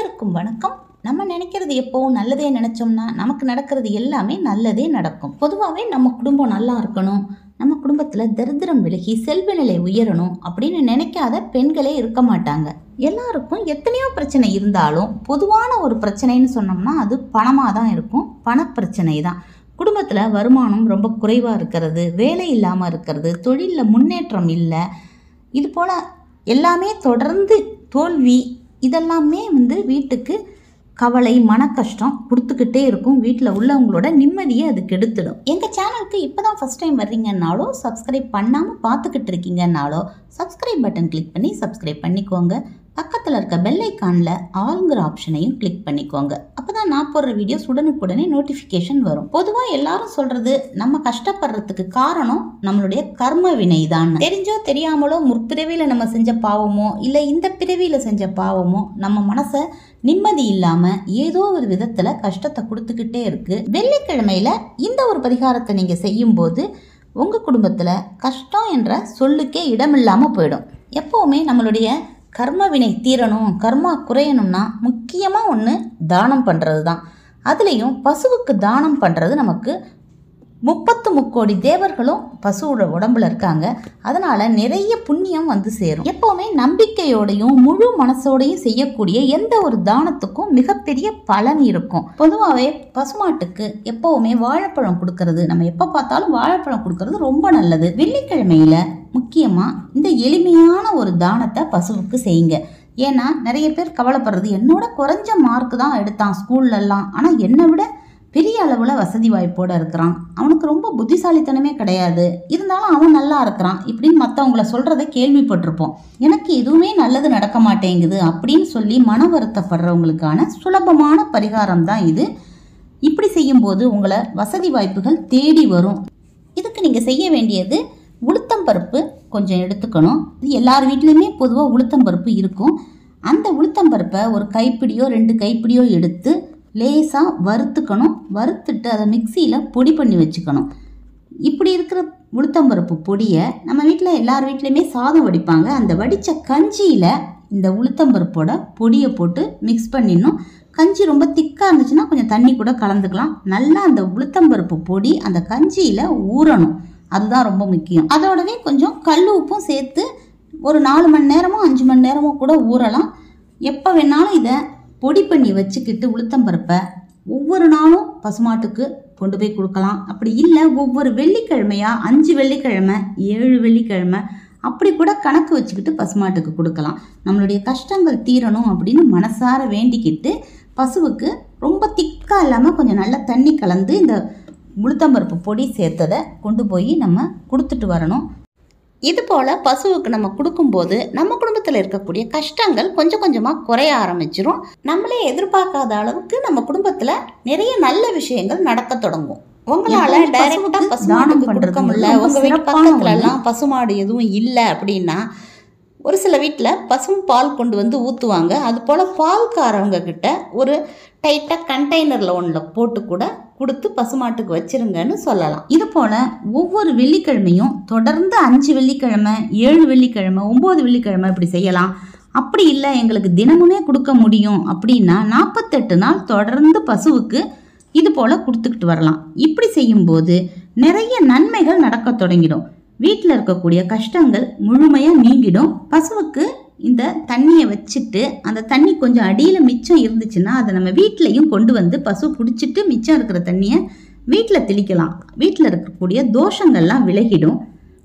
அனைவருக்கும் வணக்கம் நம்ம நினைக்கிறது எப்போவும் நல்லதே நினைச்சோம்னா நமக்கு நடக்கிறது எல்லாமே நல்லதே நடக்கும் பொதுவாகவே நம்ம குடும்பம் நல்லா இருக்கணும் நம்ம குடும்பத்தில் தரித்திரம் விலகி செல்வ நிலை உயரணும் அப்படின்னு நினைக்காத பெண்களே இருக்க மாட்டாங்க எல்லாருக்கும் எத்தனையோ பிரச்சனை இருந்தாலும் பொதுவான ஒரு பிரச்சனைன்னு சொன்னோம்னா அது பணமாக தான் இருக்கும் பணப்பிரச்சனை தான் குடும்பத்தில் வருமானம் ரொம்ப குறைவாக இருக்கிறது வேலை இல்லாமல் இருக்கிறது தொழிலில் முன்னேற்றம் இல்லை இது போல் எல்லாமே தொடர்ந்து தோல்வி இதெல்லாமே வந்து வீட்டுக்கு கவலை மன கஷ்டம் கொடுத்துக்கிட்டே இருக்கும் வீட்டில் உள்ளவங்களோட நிம்மதியை அது கெடுத்துடும் எங்கள் சேனலுக்கு இப்போ தான் ஃபஸ்ட் டைம் வர்றீங்கன்னாலோ சப்ஸ்கிரைப் பண்ணாமல் பார்த்துக்கிட்டு இருக்கீங்கன்னாலோ சப்ஸ்கிரைப் பட்டன் கிளிக் பண்ணி சப்ஸ்கிரைப் பண்ணிக்கோங்க பக்கத்தில் இருக்க பெல் ஐக்கானில் ஆளுங்கிற ஆப்ஷனையும் கிளிக் பண்ணிக்கோங்க அப்போ தான் நான் போடுற வீடியோஸ் உடனுக்குடனே நோட்டிஃபிகேஷன் வரும் பொதுவாக எல்லாரும் சொல்கிறது நம்ம கஷ்டப்படுறதுக்கு காரணம் நம்மளுடைய கர்ம வினை தான் தெரிஞ்சோ தெரியாமலோ முற்பிறவியில் நம்ம செஞ்ச பாவமோ இல்லை இந்த பிறவியில் செஞ்ச பாவமோ நம்ம மனசை நிம்மதி இல்லாமல் ஏதோ ஒரு விதத்தில் கஷ்டத்தை கொடுத்துக்கிட்டே இருக்கு வெள்ளிக்கிழமையில் இந்த ஒரு பரிகாரத்தை நீங்கள் செய்யும்போது உங்கள் குடும்பத்தில் கஷ்டம் என்ற சொல்லுக்கே இடமில்லாமல் போயிடும் எப்போவுமே நம்மளுடைய கர்ம வினை தீரணும் கர்மா குறையணும்னா முக்கியமாக ஒன்று தானம் பண்ணுறது தான் அதுலேயும் பசுவுக்கு தானம் பண்ணுறது நமக்கு முப்பத்து முக்கோடி தேவர்களும் பசுவோட உடம்புல இருக்காங்க அதனால நிறைய புண்ணியம் வந்து சேரும் எப்பவுமே நம்பிக்கையோடையும் முழு மனசோடையும் செய்யக்கூடிய எந்த ஒரு தானத்துக்கும் மிகப்பெரிய பலன் இருக்கும் பொதுவாகவே பசுமாட்டுக்கு எப்பவுமே வாழைப்பழம் கொடுக்கறது நம்ம எப்போ பார்த்தாலும் வாழைப்பழம் கொடுக்கறது ரொம்ப நல்லது வெள்ளிக்கிழமையில முக்கியமா இந்த எளிமையான ஒரு தானத்தை பசுவுக்கு செய்யுங்க ஏன்னா நிறைய பேர் கவலைப்படுறது என்னோட குறைஞ்ச மார்க் தான் எடுத்தான் ஸ்கூல்லலாம் ஆனால் என்னை விட பெரிய அளவில் வசதி வாய்ப்போடு இருக்கிறான் அவனுக்கு ரொம்ப புத்திசாலித்தனமே கிடையாது இருந்தாலும் அவன் நல்லா இருக்கிறான் இப்படின்னு மற்றவங்கள சொல்கிறத கேள்விப்பட்டிருப்போம் எனக்கு எதுவுமே நல்லது நடக்க மாட்டேங்குது அப்படின்னு சொல்லி மன வருத்தப்படுறவங்களுக்கான சுலபமான பரிகாரம் தான் இது இப்படி செய்யும்போது உங்களை வசதி வாய்ப்புகள் தேடி வரும் இதுக்கு நீங்கள் செய்ய வேண்டியது உளுத்தம்பருப்பு கொஞ்சம் எடுத்துக்கணும் இது எல்லார் வீட்லேயுமே பொதுவாக உளுத்தம்பருப்பு இருக்கும் அந்த உளுத்தம்பருப்பை ஒரு கைப்பிடியோ ரெண்டு கைப்பிடியோ எடுத்து லேசாக வறுத்துக்கணும் வறுத்துட்டு அதை மிக்சியில் பொடி பண்ணி வச்சுக்கணும் இப்படி இருக்கிற உளுத்தம்பருப்பு பொடியை நம்ம வீட்டில் எல்லார் வீட்லேயுமே சாதம் வடிப்பாங்க அந்த வடித்த கஞ்சியில் இந்த உளுத்தம்பருப்போட பொடியை போட்டு மிக்ஸ் பண்ணிடணும் கஞ்சி ரொம்ப திக்காக இருந்துச்சுன்னா கொஞ்சம் தண்ணி கூட கலந்துக்கலாம் நல்லா அந்த உளுத்தம்பருப்பு பொடி அந்த கஞ்சியில் ஊறணும் அதுதான் ரொம்ப முக்கியம் அதோடவே கொஞ்சம் கல் உப்பும் சேர்த்து ஒரு நாலு மணி நேரமோ அஞ்சு மணி நேரமோ கூட ஊறலாம் எப்போ வேணாலும் இதை பொடி பண்ணி வச்சுக்கிட்டு உளுத்தம்பருப்பை ஒவ்வொரு நாளும் பசுமாட்டுக்கு கொண்டு போய் கொடுக்கலாம் அப்படி இல்லை ஒவ்வொரு வெள்ளிக்கிழமையாக அஞ்சு வெள்ளிக்கிழமை ஏழு வெள்ளிக்கிழமை அப்படி கூட கணக்கு வச்சுக்கிட்டு பசுமாட்டுக்கு கொடுக்கலாம் நம்மளுடைய கஷ்டங்கள் தீரணும் அப்படின்னு மனசார வேண்டிக்கிட்டு பசுவுக்கு ரொம்ப திக்காக இல்லாமல் கொஞ்சம் நல்லா தண்ணி கலந்து இந்த உளுத்தம்பருப்பு பொடி சேர்த்ததை கொண்டு போய் நம்ம கொடுத்துட்டு வரணும் இது போல் பசுவுக்கு நம்ம கொடுக்கும்போது நம்ம குடும்பத்தில் இருக்கக்கூடிய கஷ்டங்கள் கொஞ்சம் கொஞ்சமாக குறைய ஆரம்பிச்சிரும் நம்மளே எதிர்பார்க்காத அளவுக்கு நம்ம குடும்பத்தில் நிறைய நல்ல விஷயங்கள் நடக்க தொடங்கும் உங்களால எப்பவுமே டைரக்டா பசுவுக்கு பசுமாட்டுக்கு தானம் கொடுக்க பண்றது முடியல ரொம்ப உங்க வீட்டு சிறப்பான பக்கத்துல ஒண்ணு. எல்லாம் பசுமாடு எதுவும் இல்லை அப்படின்னா ஒரு சில வீட்டில் பசும் பால் கொண்டு வந்து ஊற்றுவாங்க அது போல் பால்காரவங்க கிட்ட ஒரு டைட்டாக கண்டெய்னரில் ஒன்றில் போட்டு கூட கொடுத்து பசுமாட்டுக்கு வச்சிருங்கன்னு சொல்லலாம் இது போல ஒவ்வொரு வெள்ளிக்கிழமையும் தொடர்ந்து அஞ்சு வெள்ளிக்கிழமை ஏழு வெள்ளிக்கிழமை ஒம்பது வெள்ளிக்கிழமை இப்படி செய்யலாம் அப்படி இல்லை எங்களுக்கு தினமுமே கொடுக்க முடியும் அப்படின்னா நாற்பத்தெட்டு நாள் தொடர்ந்து பசுவுக்கு இது போல கொடுத்துக்கிட்டு வரலாம் இப்படி செய்யும்போது நிறைய நன்மைகள் நடக்க தொடங்கிடும் வீட்டில் இருக்கக்கூடிய கஷ்டங்கள் முழுமையாக நீங்கிடும் பசுவுக்கு இந்த தண்ணியை வச்சுட்டு அந்த தண்ணி கொஞ்சம் அடியில் மிச்சம் இருந்துச்சுன்னா அதை நம்ம வீட்லேயும் கொண்டு வந்து பசு பிடிச்சிட்டு மிச்சம் இருக்கிற தண்ணியை வீட்டில் தெளிக்கலாம் வீட்டில் இருக்கக்கூடிய தோஷங்கள்லாம் விலகிடும்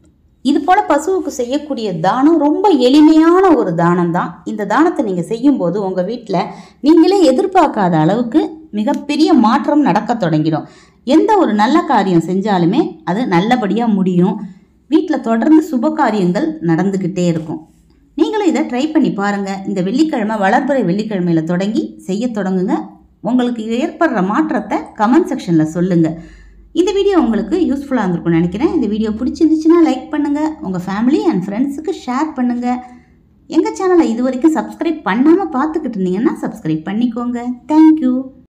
இது போல் பசுவுக்கு செய்யக்கூடிய தானம் ரொம்ப எளிமையான ஒரு தானம் தான் இந்த தானத்தை நீங்கள் செய்யும்போது உங்கள் வீட்டில் நீங்களே எதிர்பார்க்காத அளவுக்கு மிகப்பெரிய மாற்றம் நடக்க தொடங்கிடும் எந்த ஒரு நல்ல காரியம் செஞ்சாலுமே அது நல்லபடியாக முடியும் வீட்டில் தொடர்ந்து சுப காரியங்கள் நடந்துக்கிட்டே இருக்கும் நீங்களும் இதை ட்ரை பண்ணி பாருங்கள் இந்த வெள்ளிக்கிழமை வளர்பிறை வெள்ளிக்கிழமையில் தொடங்கி செய்ய தொடங்குங்க உங்களுக்கு ஏற்படுற மாற்றத்தை கமெண்ட் செக்ஷனில் சொல்லுங்கள் இந்த வீடியோ உங்களுக்கு யூஸ்ஃபுல்லாக இருந்திருக்கும்னு நினைக்கிறேன் இந்த வீடியோ பிடிச்சிருந்துச்சுன்னா லைக் பண்ணுங்கள் உங்கள் ஃபேமிலி அண்ட் ஃப்ரெண்ட்ஸுக்கு ஷேர் பண்ணுங்கள் எங்கள் சேனலை இது வரைக்கும் சப்ஸ்கிரைப் பண்ணாமல் பார்த்துக்கிட்டு இருந்தீங்கன்னா சப்ஸ்கிரைப் பண்ணிக்கோங்க தேங்க்யூ